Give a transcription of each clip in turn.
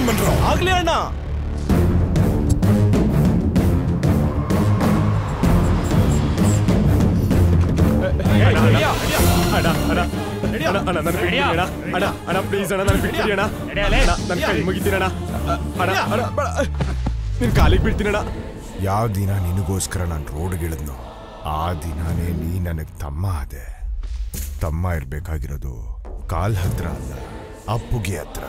ಕರ್ಕೊಂಬಂದ್ರು ಆಗ್ಲಿ ಅಣ್ಣ ಅಣ್ಣ ಅಣ್ಣ ಅಣ್ಣ ಅಣ್ಣ ನನ್ನ ಬಿಟ್ಬಿಡಿ ಅಣ್ಣ ಅಣ್ಣ ಅಣ್ಣ ಪ್ಲೀಸ್ ಅಣ್ಣ ನನ್ನ ಬಿಟ್ಬಿಡಿ ಅಣ್ಣ ಅಣ್ಣ ನನ್ನ ಕೈ ಮುಗಿತೀನಿ ಅಣ್ಣ ಅಣ್ಣ ಅಣ್ಣ ಬೇಡ. ನಿನ್ ಕಾಲಿಗೆ ಬೀಳ್ತೀನಿ ಅಣ್ಣ ಯಾವ ದಿನ ನಿನಗೋಸ್ಕರ ನಾನು ರೋಡ್ಗಿಳಿದ್ನೋ ಆ ದಿನಾನೇ ನೀ ನನಗೆ ತಮ್ಮ ಆದೆ ತಮ್ಮ ಇರ್ಬೇಕಾಗಿರೋದು ಕಾಲ್ ಹತ್ರ ಅಲ್ಲ ಅಪ್ಪುಗೆ ಹತ್ರ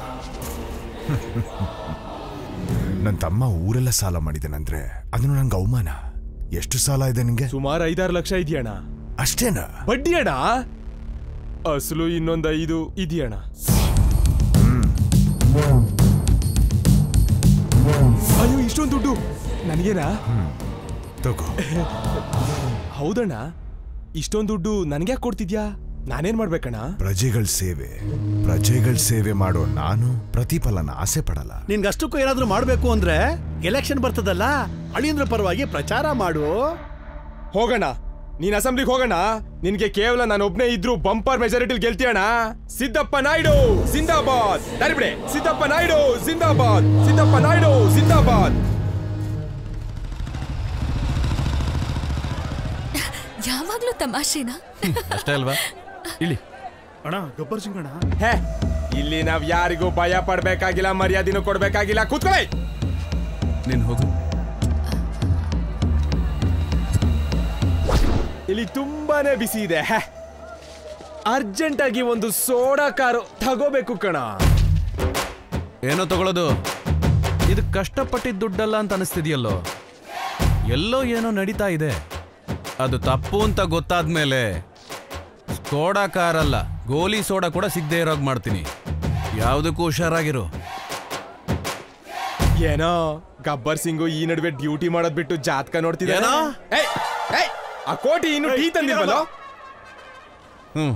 ನನ್ನ ತಮ್ಮ ಊರೆಲ್ಲ ಸಾಲ ಮಾಡಿದ್ದಾನಂದ್ರೆ ಅದನ್ನು ನಂಗೆ ಅವಮಾನ ಎಷ್ಟು ಸಾಲ ಇದೆ ನಿಂಗೆ ಸುಮಾರು ಐದಾರು ಲಕ್ಷ ಇದೆಯಣ್ಣ ಅಷ್ಟೇನಾ ಬಡ್ಡಿ ಅಣ್ಣ ಅಸಲು ಇನ್ನೊಂದು ಐದು ಇದೆಯಣ್ಣ ಅಯ್ಯೋ ಇಷ್ಟೊಂದು ದುಡ್ಡು ನನಗೇನಾ ತಗೋ ಹೌದಣ್ಣ ಇಷ್ಟೊಂದು ದುಡ್ಡು ನನಗೆ ಯಾಕೆ ಕೊಡ್ತಿದ್ಯಾ ನಾನೇನ್ ಮಾಡ್ಬೇಕಣ್ಣ ಪ್ರಜೆಗಳ ಸೇವೆ ಪ್ರಜೆಗಳ ಸೇವೆ ಮಾಡೋ ನಾನು ಪ್ರತಿಫಲನ ಆಸೆ ಪಡಲ್ಲ ನಿನ್ಗಷ್ಟಕ್ಕೂ ಏನಾದ್ರೂ ಮಾಡ್ಬೇಕು ಅಂದ್ರೆ ಎಲೆಕ್ಷನ್ ಬರ್ತದಲ್ಲ ಅಳಿಯಂದ್ರ ಪರವಾಗಿ ಪ್ರಚಾರ ಮಾಡು ಹೋಗೋಣ ನೀನ್ ಅಸೆಂಬ್ಲಿಗೆ ಹೋಗೋಣ ನಿನ್ಗೆ ಕೇವಲ ನಾನು ಒಬ್ನೇ ಇದ್ರು ಬಂಪರ್ ಮೆಜಾರಿಟಿಲಿ ಗೆಲ್ತೀಯಣ್ಣ ಸಿದ್ದಪ್ಪ ನಾಯ್ಡು ಜಿಂದಾಬಾದ್ ಬಿಡೆ ಸಿದ್ದಪ್ಪ ನಾಯ್ಡು ಜಿಂದಾಬಾದ್ ಸಿದ್ದಪ್ಪ ನಾಯ್ಡು ಜಿಂದಾಬಾದ್ ಯಾವಾಗ್ಲೂ ತಮಾಷೆನಾ ಅಷ್ಟೇ ಅಲ್ವಾ ಇಳಿ ಅಣ್ಣ ಗಬ್ಬರ್ ಸಿಂಗ್ ಅಣ್ಣ ಹೇ ಇಲ್ಲಿ ನಾವ್ ಯಾರಿಗೂ ಭಯ ಪಡ್ಬೇಕಾಗಿಲ್ಲ ಮರ್ಯಾದಿನೂ ಕೊಡ್ಬೇಕಾಗಿಲ್ಲ ಕೂತ್ಕೊಳ್ಳಿ ನೀನ್ ಹೋಗು ಇಲ್ಲಿ ತುಂಬಾನೇ ಬಿಸಿ ಇದೆ ಹೇ. ಅರ್ಜೆಂಟ್ ಆಗಿ ಒಂದು ಸೋಡಾ ಕಾರು ತಗೋಬೇಕು ಕಣ ಏನೋ ತಗೊಳ್ಳೋದು ಇದು ಕಷ್ಟಪಟ್ಟಿದ್ದ ದುಡ್ಡಲ್ಲ ಅಂತ ಅನಿಸ್ತಿದ್ಯಲ್ಲೋ ಎಲ್ಲೋ ಏನೋ ನಡೀತಾ ಇದೆ ಅದು ತಪ್ಪು ಅಂತ ಗೊತ್ತಾದ್ಮೇಲೆ ಸೋಡಾ ಕಾರಲ್ಲ ಗೋಲಿ ಸೋಡಾ ಕೂಡ ಸಿಗದೆ ಇರೋಗ್ ಮಾಡ್ತೀನಿ ಯಾವುದಕ್ಕೂ ಹುಷಾರಾಗಿರು ಏನೋ ಗಬ್ಬರ್ ಸಿಂಗು ಈ ನಡುವೆ ಡ್ಯೂಟಿ ಮಾಡೋದ್ ಬಿಟ್ಟು ಜಾತಕ ನೋಡ್ತಿದ್ದೇನೋ ಏನೋ? ಏಯ್ ಏಯ್ ಆ ಕೋಟಿ ಇನ್ನು ಟೀ ತಂದಿಲ್ವಲ್ಲ ಹ್ಮ್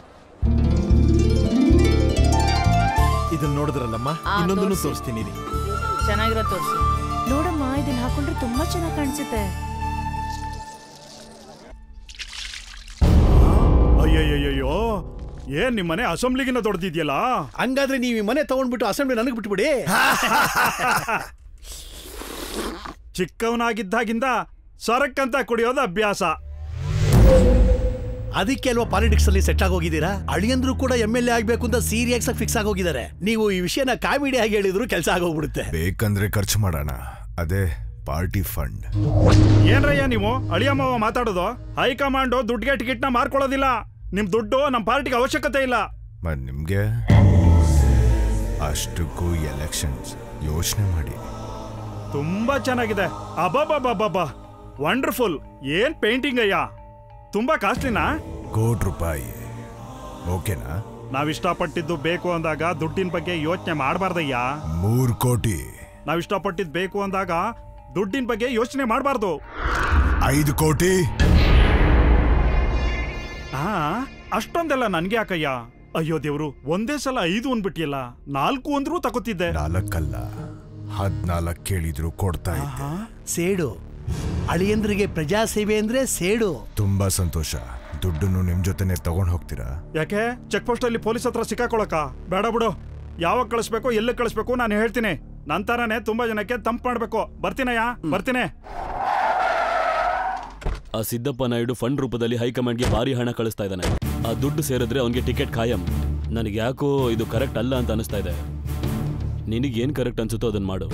ಇದನ್ನ ನೋಡಿದ್ರಲ್ಲಮ್ಮ ಆ, ಇನ್ನೊಂದನ್ನು ತೋರ್ಸಿ. ತೋರಿಸ್ತೀನಿ ಇರಿ. ಚೆನ್ನಾಗಿರೋ ತೋರಿಸಿ ನೋಡಮ್ಮ ಇದನ್ನ ಹಾಕೊಂಡ್ರೆ ತುಂಬಾ ಚೆನ್ನಾಗಿ ಕಾಣಿಸುತ್ತೆ ಅಯ್ಯಯ್ಯಯ್ಯೋ ಏನ್ ನಿಮ್ಮನೆ ಅಸೆಂಬ್ಲಿಗಿನ ದೊಡ್ಡದಿದ್ಯಲ್ಲ ಹಂಗಾದ್ರೆ ನೀವು ಈ ಮನೆ ತಗೊಂಡ್ಬಿಟ್ಟು ಅಸೆಂಬ್ಲಿ ನನಗೆ ಬಿಟ್ಬಿಡಿ ಚಿಕ್ಕವನಾಗಿದ್ದಾಗಿಂದ ಸರಕ್ಕಂತ ಕುಡಿಯೋದು ಅಭ್ಯಾಸ ಅದಕ್ಕೆ ಅಲ್ವಾ ಪಾಲಿಟಿಕ್ಸ್ ಅಲ್ಲಿ ಸೆಟ್ ಆಗೋಗಿದ್ದೀರಾ ಅಳಿಯಂದ್ರು ಕೂಡ ಎಂ ಎಲ್ ಎ ಆಗ್ಬೇಕು ಅಂತ ಸೀರಿಯಸ್ ಆಗಿ ಫಿಕ್ಸ್ ಆಗೋಗಿದ್ದಾರೆ ನೀವು ಈ ವಿಷಯನ ಕಾಮಿಡಿ ಆಗಿ ಹೇಳಿದ್ರು ಕೆಲಸ ಆಗೋಗ್ಬಿಡುತ್ತೆ ಬೇಕಂದ್ರೆ ಖರ್ಚು ಮಾಡೋಣ ಅದೇ ಪಾರ್ಟಿ ಫಂಡ್ ಏನ್ರಯ್ಯ ನೀವು ಅಳಿಯ ಮಾವ ಮಾತಾಡೋದು ಹೈಕಮಾಂಡ್ ದುಡ್ಡಿಗೆ ಟಿಕೆಟ್ ನ ಮಾರ್ಕೊಳ್ಳೋದಿಲ್ಲ ನಿಮ್ ದುಡ್ಡು ನಮ್ ಪಾರ್ಟಿಗೆ ಅವಶ್ಯಕತೆ ಇಲ್ಲ ಮತ್ ನಿಮ್ಗೆ ಅಷ್ಟಕ್ಕೂ ಎಲೆಕ್ಷನ್ಸ್ ಯೋಚನೆ ಮಾಡಿ ತುಂಬಾ ಚೆನ್ನಾಗಿದೆ ಅಬ್ಬಬ್ಬಬ್ಬಬ್ಬ ವಂಡರ್ಫುಲ್ ಏನ್ ಪೇಂಟಿಂಗ್ ಅಯ್ಯ ತುಂಬಾ ಕಾಸ್ಟ್ಲಿನಾ ಕೋಟಿ ರೂಪಾಯಿ ಓಕೆನಾ ನಾವ್ ಇಷ್ಟಪಟ್ಟಿದ್ದು ಬೇಕು ಅಂದಾಗ ದುಡ್ಡಿನ ಬಗ್ಗೆ ಯೋಚನೆ ಮಾಡಬಾರ್ದಯ್ಯ ಮೂರ್ ಕೋಟಿ ನಾವ್ ಇಷ್ಟಪಟ್ಟಿದ್ ಬೇಕು ಅಂದಾಗ ದುಡ್ಡಿನ ಬಗ್ಗೆ ಯೋಚನೆ ಮಾಡಬಾರ್ದು ಐದು ಕೋಟಿ ಆ ಅಷ್ಟೊಂದೆಲ್ಲ ನನ್ಗೆ ಯಾಕಯ್ಯ ಅಯ್ಯೋ ದೇವ್ರು ಒಂದೇ ಸಲ ಐದು ಅಂದ್ಬಿಟ್ಟಿಯಲ್ಲ ನಾಲ್ಕು ಅಂದ್ರೂ ತಗೋತಿದ್ದೆ ನಾಲ್ಕಲ್ಲ ಹದ್ನಾಲ್ಕು ಕೇಳಿದ್ರು ಕೊಡ್ತಾ ಇದ್ದೆ ಸೇಡು ಅಳಿಯಂದ್ರಿಗೆ ಪ್ರಜಾಸೇವೆ ಅಂದ್ರೆ ಸೇಡು ತುಂಬಾ ಸಂತೋಷ ದುಡ್ಡನ್ನು ನಿಮ್ ಜೊತೆನೆ ತಗೊಂಡ್ ಹೋಗ್ತೀರಾ ಯಾಕೆ ಚೆಕ್ ಪೋಸ್ಟ್ ಅಲ್ಲಿ ಪೊಲೀಸ್ ಹತ್ರ ಸಿಕ್ಕಾಕೊಳಕ ಬೇಡ ಬಿಡು ಯಾವಾಗ ಕಳಿಸ್ಬೇಕು ಎಲ್ಲಿ ಕಳಿಸ್ಬೇಕು ನಾನು ಹೇಳ್ತೀನಿ ನಂತರನೇ ತುಂಬಾ ಜನಕ್ಕೆ ತಂಪ್ ಮಾಡ್ಬೇಕು ಬರ್ತೀನಯ್ಯ ಬರ್ತೀನಿ ಆ ಸಿದ್ದಪ್ಪ ನಾಯ್ಡು ಫಂಡ್ ರೂಪದಲ್ಲಿ ಹೈಕಮಾಂಡ್ಗೆ ಭಾರಿ ಹಣ ಕಳಿಸ್ತಾ ಇದ್ದಾನೆ ಆ ದುಡ್ಡು ಸೇರಿದ್ರೆ ಅವನಿಗೆ ಟಿಕೆಟ್ ಖಾಯಂ ನನಗೆ ಯಾಕೋ ಇದು ಕರೆಕ್ಟ್ ಅಲ್ಲ ಅಂತ ಅನಿಸ್ತಾ ಇದೆ ನಿನಗೇನು ಕರೆಕ್ಟ್ ಅನ್ಸುತ್ತೋ ಅದನ್ನ ಮಾಡು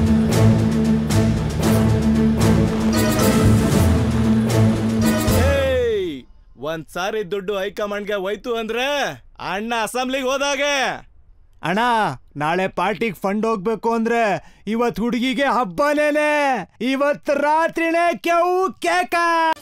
ಒಂದ್ ಸಾರಿ ದುಡ್ಡು ಹೈಕಮಾಂಡ್ಗೆ ಹೋಯ್ತು ಅಂದ್ರೆ ಅಣ್ಣ ಅಸೆಂಬ್ಲಿಗೆ ಹೋದಾಗೆ ಅಣ್ಣ ನಾಳೆ ಪಾರ್ಟಿಗೆ ಫಂಡ್ ಹೋಗ್ಬೇಕು ಅಂದ್ರೆ ಇವತ್ ಹುಡುಗಿಗೆ ಹಬ್ಬನೇನೆ ಇವತ್ ರಾತ್ರಿನೇ ಕೆವು ಕೇಕ